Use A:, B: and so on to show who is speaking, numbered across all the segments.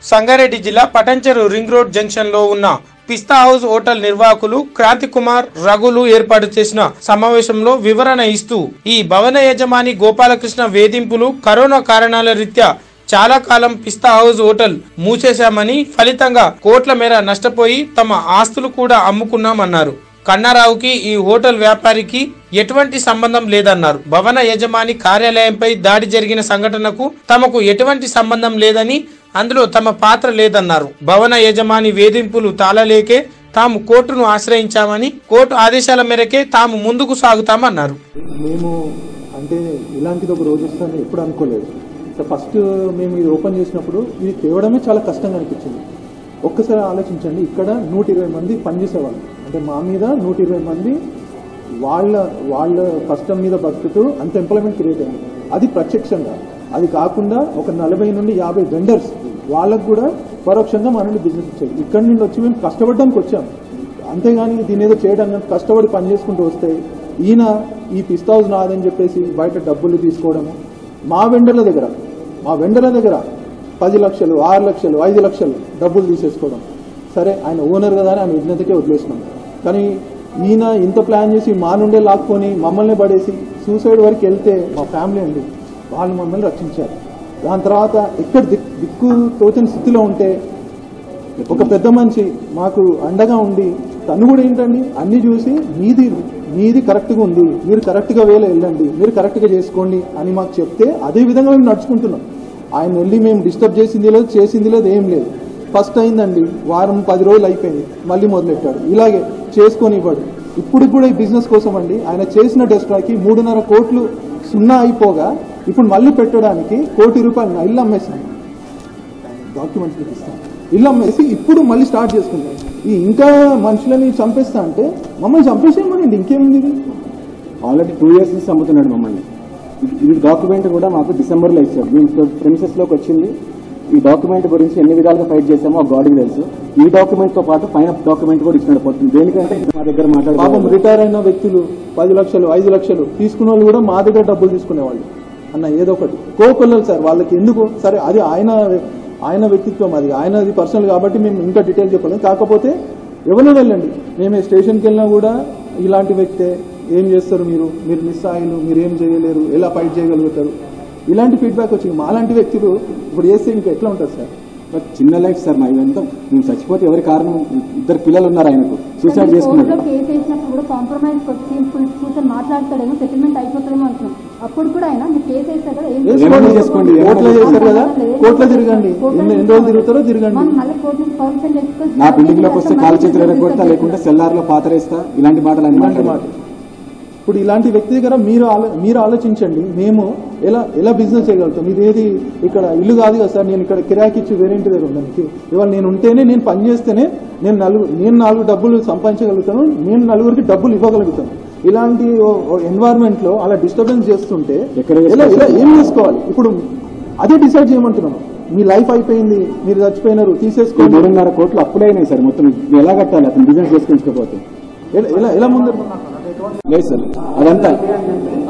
A: సంగారెడ్డి జిల్లా Patancheru ring road junction లో ఉన్న పిస్తా హౌస్ హోటల్ నిర్వాహకులు క్రాంతి కుమార్ రఘులు ఏర్పాటు చేసిన సమావేశంలో వివరణ ఇస్తూ ఈ భవన యజమాని గోపాలకృష్ణ వేధింపులు కరోనా కారణాల రీత్యా చాలా కాలం పిస్తా హౌస్ హోటల్ మూసేశామని ఫలితంగా కోట్ల మేర నష్టపోయి తమ ఆస్తులు కూడా అమ్ముకున్నామన్నారు కన్నారావుకి ఈ హోటల్ వ్యాపారికి ఎటువంటి సంబంధం లేదన్నారు భవన యజమాని కార్యాలయంపై దాడి జరిగిన సంఘటనకు తమకు ఎటువంటి సంబంధం లేదని అందులో తమ పాత్ర లేదన్నారు భవన యజమాని వేధింపులు తాళలేకే తాము కోర్టును ఆశ్రయించామని కోర్టు ఆదేశాల మేరకే తాము ముందుకు సాగుతామన్నారు
B: మేము అంటే ఇలాంటిది ఒక రోజు వస్తుందని ఎప్పుడు అనుకోలేదు సో ఫస్ట్ మేము ఇది ఓపెన్ చేసినప్పుడు ఇది తేవడమే చాలా కష్టంగా అనిపించింది ఒక్కసారి ఆలోచించండి ఇక్కడ నూట ఇరవై మంది పనిచేసేవాళ్ళు అంటే మా మీద నూట ఇరవై మంది వాళ్ళ వాళ్ళ కష్టం మీద బతుకుతూ అంత ఎంప్లాయ్మెంట్ క్రియేట్ అయింది అది ప్రత్యక్షంగా అది కాకుండా ఒక నలభై నుండి యాభై వెండర్స్ వాళ్ళకు కూడా పరోక్షంగా మా నుండి బిజినెస్ వచ్చాయి ఇక్కడ నుండి వచ్చి మేము కష్టపడడానికి వచ్చాం అంతేగాని దీని ఏదో చేయడానికి కష్టపడి పని చేసుకుంటూ వస్తే ఈయన ఈ పిస్తా హౌస్ నాదని చెప్పేసి బయట డబ్బులు తీసుకోవడము మా వెండర్ల దగ్గర మా వెండర్ల దగ్గర పది లక్షలు ఆరు లక్షలు ఐదు లక్షలు డబ్బులు తీసేసుకోవడం సరే ఆయన ఓనర్ కదా అని ఆయన విజ్ఞతకే వదిలేసినాం కానీ ఈయన ఇంత ప్లాన్ చేసి మా నుండే లాక్కొని మమ్మల్ని పడేసి సూసైడ్ వరకు వెళ్తే మా ఫ్యామిలీ అండి వాళ్ళు మమ్మల్ని రక్షించారు దాని తర్వాత ఎక్కడ దిక్కు దిక్కు తోచని స్థితిలో ఉంటే ఒక పెద్ద మనిషి మాకు అండగా ఉండి తను కూడా ఏంటండి అన్ని చూసి మీది మీది కరెక్ట్గా ఉంది మీరు కరెక్ట్గా వేలో వెళ్ళండి మీరు కరెక్ట్గా చేసుకోండి అని మాకు చెప్తే అదే విధంగా మేము నడుచుకుంటున్నాం ఆయన వెళ్ళి మేము డిస్టర్బ్ చేసింది లేదు చేసింది లేదు ఏం లేదు ఫస్ట్ అయిందండి వారం పది రోజులు అయిపోయింది మళ్ళీ మొదలెట్టాడు ఇలాగే చేసుకొని ఇవ్వడు ఇప్పుడు కూడా ఈ బిజినెస్ కోసం అండి ఆయన చేసిన డెస్ట్రాకి మూడున్నర కోట్లు సున్నా అయిపోగా ఇప్పుడు మళ్ళీ పెట్టడానికి కోటి రూపాయలు నా ఇల్లు అమ్మేసాను డాక్యుమెంట్స్ మీకు ఇస్తాను ఇల్లు అమ్మేసి ఇప్పుడు మళ్ళీ స్టార్ట్ చేసుకుంటాం ఈ ఇంకా మనుషులని చంపేస్తా అంటే మమ్మల్ని చంపేసేయమనండి ఇంకేముంది ఇది
C: ఆల్రెడీ టూ ఇయర్స్ నుంచి అమ్ముతున్నాడు మమ్మల్ని ఇది డాక్యుమెంట్ కూడా మాకు డిసెంబర్లో ఇచ్చాడు మేము ప్రిన్సెస్లోకి వచ్చింది ఈ డాక్యుమెంట్ గురించి ఎన్ని విధాలుగా ఫైట్ చేసామో ఆ గాడ్కి తెలుసు ఈ డాక్యుమెంట్ తో పాటు పైన డాక్యుమెంట్ కూడా ఇచ్చినాడు పోతుంది దేనికంటే మా దగ్గర
B: పాపం
C: మాట్లాడుతున్నాం
B: రిటైర్ అయిన వ్యక్తులు పది లక్షలు ఐదు లక్షలు తీసుకున్న వాళ్ళు కూడా మా దగ్గర డబ్బులు తీసుకునేవాళ్ళు అన్న ఏదో ఒకటి కోకొల్లలు సార్ వాళ్ళకి ఎందుకు సరే అది ఆయన ఆయన వ్యక్తిత్వం అది ఆయనది పర్సనల్ కాబట్టి మేము ఇంకా డీటెయిల్ చెప్పలేం కాకపోతే ఎవరైనా వెళ్ళండి మేము స్టేషన్కి వెళ్ళినా కూడా ఇలాంటి వ్యక్తే ఏం చేస్తారు మీరు మీరు నిస్సాయిలు మీరు ఏం చేయలేరు ఎలా ఫైట్ చేయగలుగుతారు ఇలాంటి ఫీడ్బ్యాక్ వచ్చింది మాలాంటి వ్యక్తులు ఇప్పుడు చేస్తే ఇంకా ఎట్లా ఉంటుంది సార్
C: బట్ చిన్న లైఫ్ సార్ మా ఇదంతా మేము చచ్చిపోతే ఎవరి కారణం ఇద్దరు పిల్లలు ఉన్నారు ఆయనకు సూసైడ్ చేసుకున్నాడు
D: కోర్టులో కేసు వేసినప్పుడు కూడా కాంప్రమైజ్ వచ్చి ఫుల్ కూర్చొని మాట్లాడతాడేమో సెటిల్మెంట్ అయిపోతుందేమో అనుకున్నాం అప్పుడు కూడా ఆయన మీరు కేసు వేస్తారు కదా ఏం
C: ఏమైనా చేసుకోండి, ఏమైనా
B: కోర్టులో చేశారు కదా కోర్టులో తిరగండి ఎన్ని ఎన్ని రోజులు తిరుగుతారో తిరగండి
D: మనం మళ్ళీ కోర్టు నుంచి పర్మిషన్ తెచ్చుకొని
C: నా బిల్డింగ్ లోకి వస్తే కాలు చేతులు ఎరగొడతా లేకుంటే సెల్లార్ లో పాతరేస్తా ఇలాంటి మాటలు అన్ని
B: ఇలాంటి మాట
C: మాట్లాడారు
B: ఇప్పుడు ఇలాంటి వ్యక్తి దగ్గర మీరు ఆలో మీరు ఆలోచించండి మేము ఎలా ఎలా బిజినెస్ చేయగలుగుతాం ఇదేది ఇక్కడ ఇల్లు కాదు కదా సార్ నేను ఇక్కడ కిరాకి ఇచ్చి వేరే ఇంటి దగ్గర ఉండడానికి ఇవాళ నేను ఉంటేనే నేను పని చేస్తేనే నేను నలుగురు నేను నాలుగు డబ్బులు సంపాదించగలుగుతాను నేను నలుగురికి డబ్బులు ఇవ్వగలుగుతాను ఇలాంటి ఎన్వైరన్మెంట్ లో అలా డిస్టర్బెన్స్ చేస్తుంటే
C: ఎక్కడ
B: ఎలా ఎలా ఏం చేసుకోవాలి ఇప్పుడు అదే డిసైడ్ చేయమంటున్నాం మీ లైఫ్ అయిపోయింది మీరు చచ్చిపోయినారు
C: ఈ
B: తీసేసుకోండి
C: మూడున్నర కోట్లు అప్పులైనాయి సార్ మొత్తం ఇది ఎలా కట్టాలి అతను బిజినెస్ చేసుకుంటుకోపోతే
B: ఎలా- ఎలా ఎలా ముందు
C: లేదు సార్ అదంతా ఆ,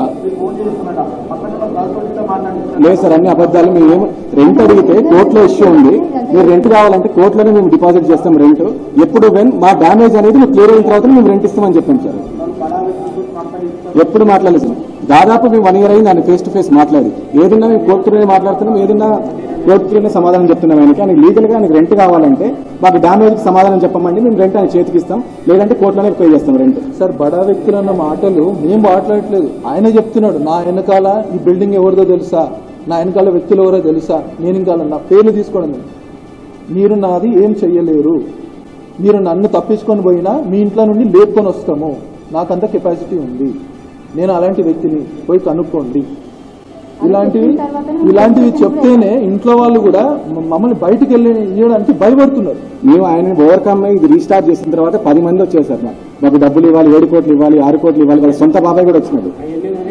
C: లేదు సార్ అన్ని అబద్ధాలు మేము ఏమో రెంట్ అడిగితే కోర్టులో ఇష్యూ ఉంది మీరు రెంట్ కావాలంటే కోర్టులోనే మేము డిపాజిట్ చేస్తాం రెంట్ ఎప్పుడు వెన్ మా డ్యామేజ్ అనేది మేము క్లియర్ అయిన తర్వాత మేము రెంట్ ఇస్తామని చెప్పాం సార్ ఎప్పుడు మాట్లాడలేదు సార్ దాదాపు మేము వన్ ఇయర్ అయింది ఆయన ఫేస్ టు ఫేస్ మాట్లాడి ఏదన్నా మేము కోర్టులోనే మాట్లాడుతున్నాం ఏదన్నా కోర్టులోనే సమాధానం చెప్తున్నాం ఆయనకి ఆయన లీగల్ గా ఆయనకి రెంట్ కావాలంటే మాకు డ్యామేజ్ సమాధానం చెప్పమండి మేము రెంట్ ఆయన చేతికి ఇస్తాం లేదంటే కోర్టులోనే పే చేస్తాం రెంట్
B: సార్ బడా వ్యక్తులు అన్న మాటలు మేము మాట్లాడట్లేదు ఆయన చెప్తున్నాడు నా వెనకాల ఈ బిల్డింగ్ ఎవరిదో తెలుసా నా వెనకాల వ్యక్తులు ఎవరో తెలుసా నేను ఇంకా నా పేర్లు తీసుకోవడం లేదు. మీరు నాది ఏం చెయ్యలేరు మీరు నన్ను తప్పించుకొని పోయినా మీ ఇంట్లో నుండి లేపుకొని వస్తాము నాకంత కెపాసిటీ ఉంది నేను అలాంటి వ్యక్తిని పోయి కనుక్కోండి ఇలాంటివి ఇలాంటివి చెప్తేనే ఇంట్లో వాళ్ళు కూడా మ- మమ్మల్ని బయటికి వెళ్ళి ఇవ్వడానికి భయపడుతున్నారు
C: మేము ఆయన ఓవర్కమ్ అయ్యి ఇది రీస్టార్ట్ చేసిన తర్వాత పది మంది వచ్చేసారు మాకు మాకు డబ్బులు ఇవ్వాలి ఏడు కోట్లు ఇవ్వాలి ఆరు కోట్లు ఇవ్వాలి వాళ్ళ సొంత బాబాయ్ కూడా వచ్చినాడు